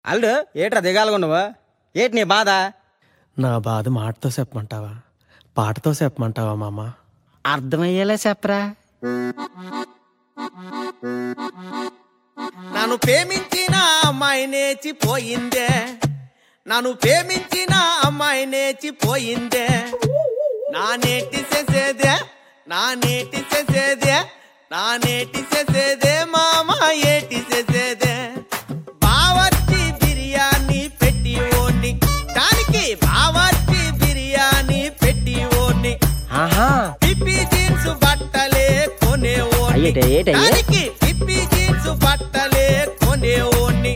అల్లుడు ఏట్రా దిగాలుగా నువ్వు ఏటి నీ బాధ నా బాధ మాటతో చెప్పమంటావా పాటతో చెప్పమంటావా మామ అర్థమయ్యేలా చెప్పరా నన్ను ప్రేమించిన అమ్మాయి నేర్చిపోయిందే నన్ను ప్రేమించిన అమ్మాయి నేర్చిపోయిందే నా నేటి చేసేదే నా నేటి చేసేదే నా నేటి చేసేదే మామ ఏటి చేసేదే బావర్చి బిర్యానీ పెట్టి ఓని దానికి బావర్చి బిర్యానీ పెట్టి ఓని ఆహా పిప్పి జీన్స్ బట్టలే కొనేవోని అయ్యేటే, ఏటయ్యే? దానికి పిప్పి జీన్స్ బట్టలే కొనేవోని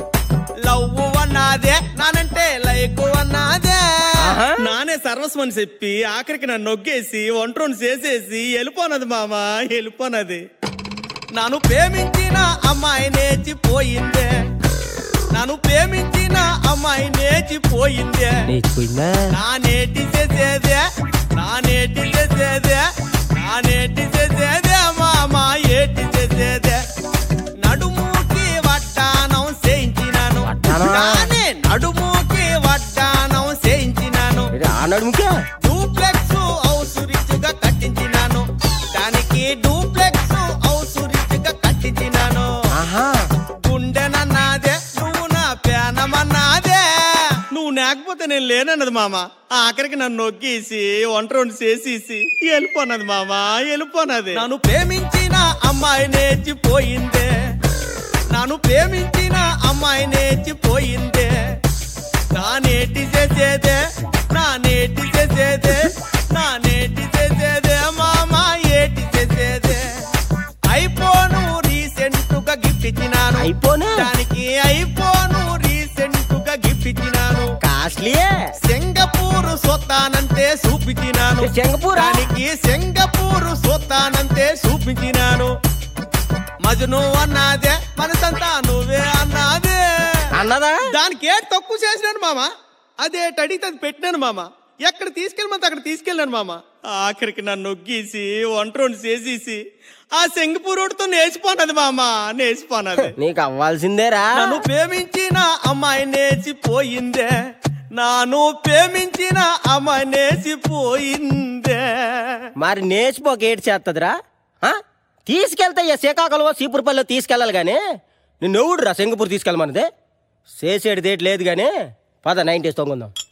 లవ్ అన్నాదే నానంటే లైక్ అన్నాదే ఆహా. నానే సర్వస్వని చెప్పి ఆఖరికి నన్ను నొగ్గేసి ఒంట్రోని చేసేసి వెళ్ళిపోనది మామ వెళ్ళిపోనది నన్ను ప్రేమించిన అమ్మాయి నేర్చిపోయిందే నన్ను ప్రేమించిన అమ్మాయి నేర్చిపోయిందే నేర్చుకుందా నా నేటి చేసేదే నా నేటి చేసేదే నా నేటి చేసేదే మామ ఏటి చేసేదే నడుముకి వడ్డానం చేయించినాను వడ్డానమా? నానే నడుముకి వడ్డానం చేయించినాను ఆ నడుముకే డూప్లెక్స్ హౌస్ రిచ్ గా కట్టించినాను దానికి డూప్లెక్స్ హౌస్ రిచ్ గా కట్టించినాను ఆహా గుండెనన్నాదే నువ్వు నా పేనమన్నాదే నువ్వు లేకపోతే నేను లేనన్నది మామ ఆఖరికి నన్ను నొక్కేసి వంట రెండు చేసేసి వెళ్ళిపోనది మామ వెళ్ళిపోనది నన్ను ప్రేమించిన అమ్మాయి నేర్చిపోయిందే నన్ను ప్రేమించిన అమ్మాయి నేర్చిపోయిందే నా నేటి చేసేదే నా నేటి చేసేదే నా నేటి చేసేదే మామ ఏటి చేసేదే ఐఫోను రీసెంట్ గా గిఫ్ట్ ఇచ్చినాను ఐఫోను? దానికి ఐఫోను రీసెంట్ గా గిఫ్ట్ ఇచ్చినాను కాస్ట్లీయే సింగపూర్ సొత్తానంతే చూపించినాను సింగపూరా? దానికి సింగపూర్ సొత్తానంతే చూపించినాను మజను అన్నాదే మనసంతా నువ్వే అన్నాదే అన్నదా దానికి ఏడు తక్కువ చేసినాను మామ అదే అడిగితే అది పెట్టినాను మామ ఎక్కడ తీసుకెళ్ళమంటే అక్కడ తీసుకెళ్ళాను మామ ఆఖరికి నన్ను నొగ్గేసి వంట రెండు చేసేసి ఆ సింగపూరుడితో నేర్చిపోనది మామ నేర్చిపోనది నీకు అవ్వాల్సిందేరా నన్ను ప్రేమించిన అమ్మాయి నేర్చిపోయిందే నాను ప్రేమించిన అమ్మాయి నేర్చిపోయిందే మరి నేర్చిపోక ఏటి చేస్తుందిరా ఆ? తీసుకెళ్తే ఇక శ్రీకాకుళం సీపురపల్లిలో తీసుకెళ్ళాలి కానీ నిన్ను ఎవడురా సింగపూర్ తీసుకెళ్ళమన్నది చేసేది ఏటి లేదు కానీ పద నైన్టీస్ తొంగుందాం